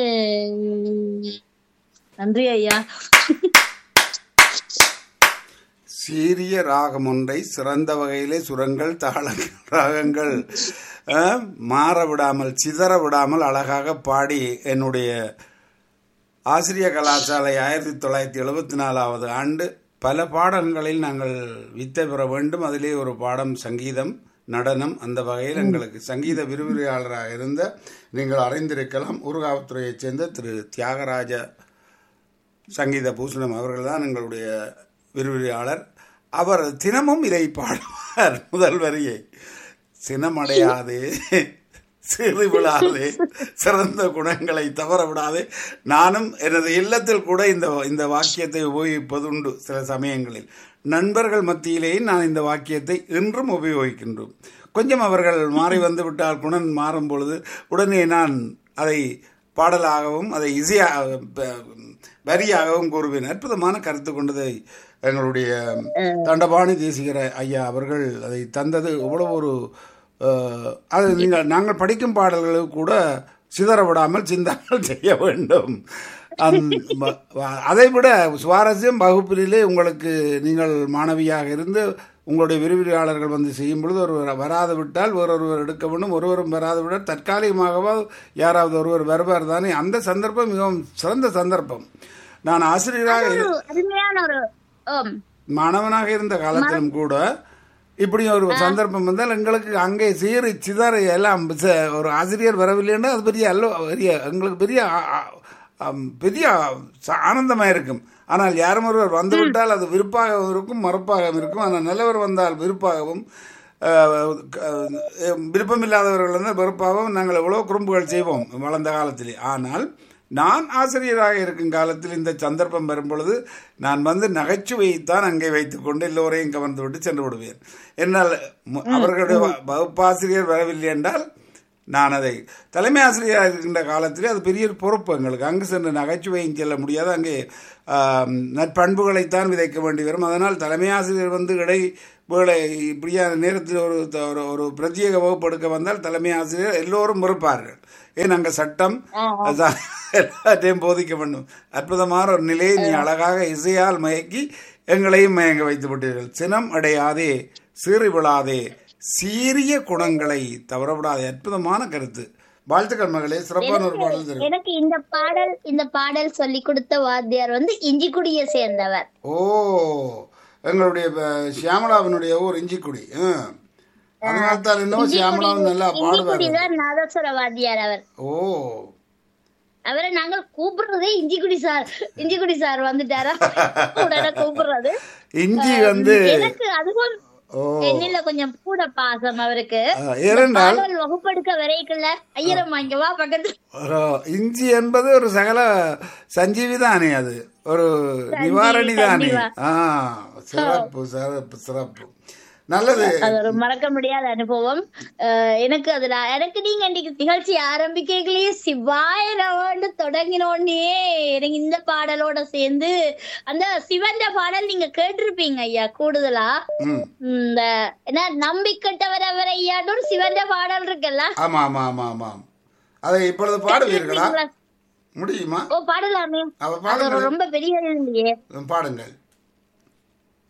நன்றி ஐயா சீரிய ராகம் ஒன்றை சிறந்த வகையிலே சுரங்கள் தாளங்கள் ராகங்கள் அஹ், மாற விடாமல் சிதற விடாமல் அழகாக பாடி என்னுடைய ஆசிரிய கலாசாலை ஆயிரத்தி தொள்ளாயிரத்தி எழுபத்தி நாலாவது ஆண்டு பல பாடங்களில் நாங்கள் வித்தை பெற வேண்டும் அதிலே ஒரு பாடம் சங்கீதம் நடனம் அந்த வகையில் எங்களுக்கு சங்கீத விரிவுரையாளராக இருந்த நீங்கள் அறிந்திருக்கலாம் ஊர்காவத்துறையைச் சேர்ந்த திரு தியாகராஜ சங்கீத பூஷணம் அவர்கள் தான் எங்களுடைய விரிவுரையாளர் அவர் தினமும் இதை பாடுவார் முதல் வரியை சினமடையாது சிறு விடாது சிறந்த குணங்களை தவற விடாது நானும் எனது இல்லத்தில் கூட இந்த இந்த வாக்கியத்தை உபயோகிப்பதுண்டு சில சமயங்களில் நண்பர்கள் மத்தியிலேயே நான் இந்த வாக்கியத்தை இன்றும் உபயோகிக்கின்றோம் கொஞ்சம் அவர்கள் மாறி வந்து விட்டால் குணன் மாறும் பொழுது உடனே நான் அதை பாடலாகவும் அதை இசையாக ப- வரியாகவும் கூறுவேன் அற்புதமான கருத்து கொண்டதை எங்களுடைய தண்டபாணி தேசிகர ஐயா அவர்கள் அதை தந்தது எவ்வளவு ஒரு அஹ், அது நீங்கள் நாங்கள் படிக்கும் பாடல்களுக்கு கூட சிதற விடாமல் சிந்தாமல் செய்ய வேண்டும் அந்த ம- வ- அதை விட சுவாரஸ்யம் வகுப்பிலே உங்களுக்கு நீங்கள் மாணவியாக இருந்து உங்களுடைய விரிவுரையாளர்கள் வந்து செய்யும் பொழுது ஒருவர் வராது விட்டால் வேறொருவர் எடுக்க வேண்டும் ஒருவரும் வராது விட்டால் தற்காலிகமாகவோ யாராவது ஒருவர் வருவார் தானே அந்த சந்தர்ப்பம் மிகவும் சிறந்த சந்தர்ப்பம் நான் ஆசிரியராக இரு- ஒரு அருமையான ஒரு ஆம். மாணவனாக இருந்த காலத்திலும் கூட இப்படி ஒரு சந்தர்ப்பம் வந்தால் எங்களுக்கு அங்கே சீறி சிதறி எல்லாம் ச- ஒரு ஆசிரியர் வரவில்லைன்னா அது பெரிய அல்ல பெரிய எங்களுக்கு பெரிய ஆ- ஆ- ஆம், பெரிய ச- ஆனந்தமா இருக்கும் ஆனால் யாரும் ஒருவர் வந்துவிட்டால் அது விருப்பாகவும் இருக்கும் மறுப்பாகவும் இருக்கும் ஆனால் நல்லவர் வந்தால் விருப்பாகவும் அஹ், க- அஹ், விருப்பமில்லாதவர்கள் வந்து வெறுப்பாகவும் நாங்கள் எவ்வளோ குறும்புகள் செய்வோம் வளர்ந்த காலத்திலே ஆனால் நான் ஆசிரியராக இருக்கும் காலத்தில் இந்த சந்தர்ப்பம் வரும் பொழுது நான் வந்து நகைச்சுவையைத்தான் அங்கே வைத்துக்கொண்டு எல்லோரையும் கவர்ந்து விட்டு சென்று விடுவேன் என்னால் மு- அவர்களுடைய வ- வகுப்பாசிரியர் வரவில்லை என்றால் நான் அதை தலைமை ஆசிரியராக இருக்கின்ற காலத்திலே அது பெரிய ஒரு பொறுப்பு எங்களுக்கு அங்கு சென்று நகைச்சுவையும் செல்ல முடியாது அங்கே ஆம், நற்பண்புகளைத்தான் விதைக்க வேண்டி வரும் அதனால் தலைமை ஆசிரியர் வந்து இடை வேலை இப்படியான நேரத்தில் ஒரு த- ஒரு ஒரு பிரத்யேக வகுப்பு எடுக்க வந்தால் தலைமை ஆசிரியர் எல்லோரும் மறுப்பார்கள் ஏன் அங்கே சட்டம் அதான் எல்லாத்தையும் போதிக்க வேண்டும் அற்புதமான ஒரு நிலையை நீ அழகாக இசையால் மயக்கி எங்களையும் மயங்க வைத்து விட்டீர்கள் சினம் அடையாதே சீறி விழாதே சீரிய குணங்களை தவறவிடாதே அற்புதமான கருத்து வாழ்த்துக்கள் மகளே சிறப்பான ஒரு பாடல் தெரியும் எனக்கு இந்த பாடல் இந்த பாடல் சொல்லி கொடுத்த வாத்தியார் வந்து இஞ்சிக்குடியை சேர்ந்தவர் ஓ எங்களுடைய அஹ், சியாமளாவினுடைய ஊர் இஞ்சிக்குடி ம். அதனால்தான் என்னவோ சியாமளாவும் நல்லா பாடுவார் இஞ்சிக்குடிதான் நாதஸ்வர வாத்தியார் அவர் ஓ அவரை நாங்கள் கூப்பிடுறதே இஞ்சிக்குடி சார் இஞ்சிக்குடி சார் வந்துட்டாரா உடனே கூப்பிடுறது இஞ்சி வந்து எனக்கு அதுவும் ஓ என்னில கொஞ்சம் கூட பாசம் அவருக்கு அஹ், ஏனென்றால் பாடல் வகுப்பெடுக்க வரைக்குள்ள ஐயரம் வாங்க வா பக்கத்து ஒரு இஞ்சி என்பது ஒரு சகல சஞ்சீவி தானே அது ஒரு நிவாரணி தானே ஆ சிறப்பு சிறப்பு சிறப்பு நல்லது அது ஒரு மறக்க முடியாத அனுபவம் அஹ் எனக்கு அதுல எனக்கு நீங்க இன்னைக்கு நிகழ்ச்சி ஆரம்பிக்கலையே சிவாய ரவாண்டு தொடங்கினோடனே எனக்கு இந்த பாடலோட சேர்ந்து அந்த சிவந்த பாடல் நீங்க கேட்டிருப்பீங்க ஐயா கூடுதலா ம் இந்த என்ன நம்பிக்கட்டவர் அவர் ஐயாடும் சிவந்த பாடல் இருக்குல்ல ஆமா ஆமா ஆமா ஆமாம் அதை இப்பொழுது பாடுவீர்களா முடியுமா ஓ பாடலாமே அவ அது பாடுங்கள் ஒரு ரொம்ப பெரிய இது இல்லையே பாடுங்கள்